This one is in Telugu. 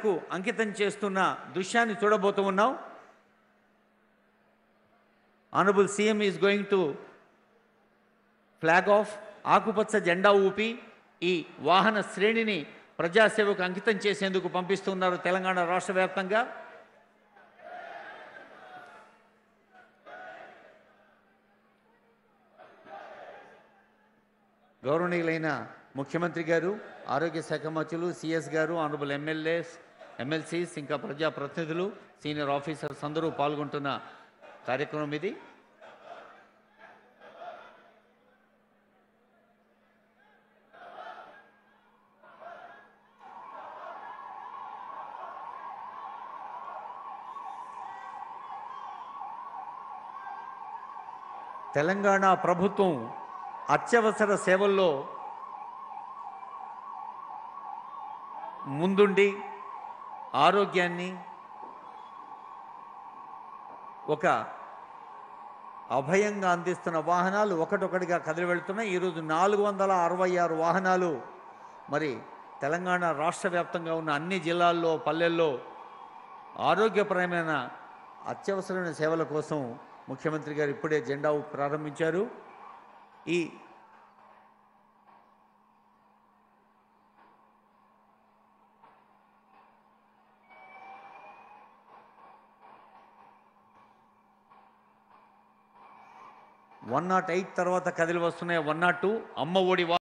సేవలకు అంకితం చేస్తున్న దృశ్యాన్ని చూడబోతూ ఉన్నాం honourable CM is going to flag off ఆకుపచ్చ జెండా ఊపి ఈ వాహన శ్రేణిని ప్రజాసేవకు అంకితం చేసేందుకు పంపిస్తున్నారు తెలంగాణ రాష్ట్ర వ్యాప్తంగా గౌరవనీయులైన ముఖ్యమంత్రి గారు ఆరోగ్య శాఖ మంత్రులు సిఎస్ గారు ఆనరబుల్ ఎమ్మెల్యేస్ ఎమ్మెల్సీస్ ఇంకా ప్రజాప్రతినిధులు సీనియర్ ఆఫీసర్స్ అందరూ పాల్గొంటున్న కార్యక్రమం ఇది తెలంగాణ ప్రభుత్వం అత్యవసర సేవల్లో ముందుండి ఆరోగ్యాన్ని ఒక అభయంగా అందిస్తున్న వాహనాలు ఒకటొకటిగా కదిలి వెళ్తున్నాయి ఈరోజు నాలుగు వందల అరవై ఆరు వాహనాలు మరి తెలంగాణ రాష్ట్ర వ్యాప్తంగా ఉన్న అన్ని జిల్లాల్లో పల్లెల్లో ఆరోగ్యపరమైన అత్యవసరమైన సేవల కోసం ముఖ్యమంత్రి గారు ఇప్పుడే జెండా ఊపి ప్రారంభించారు ఈ వన్ నాట్ ఎయిట్ తర్వాత కదిలి వస్తున్నాయి వన్ నాట్ టూ అమ్మ ఒడి వా-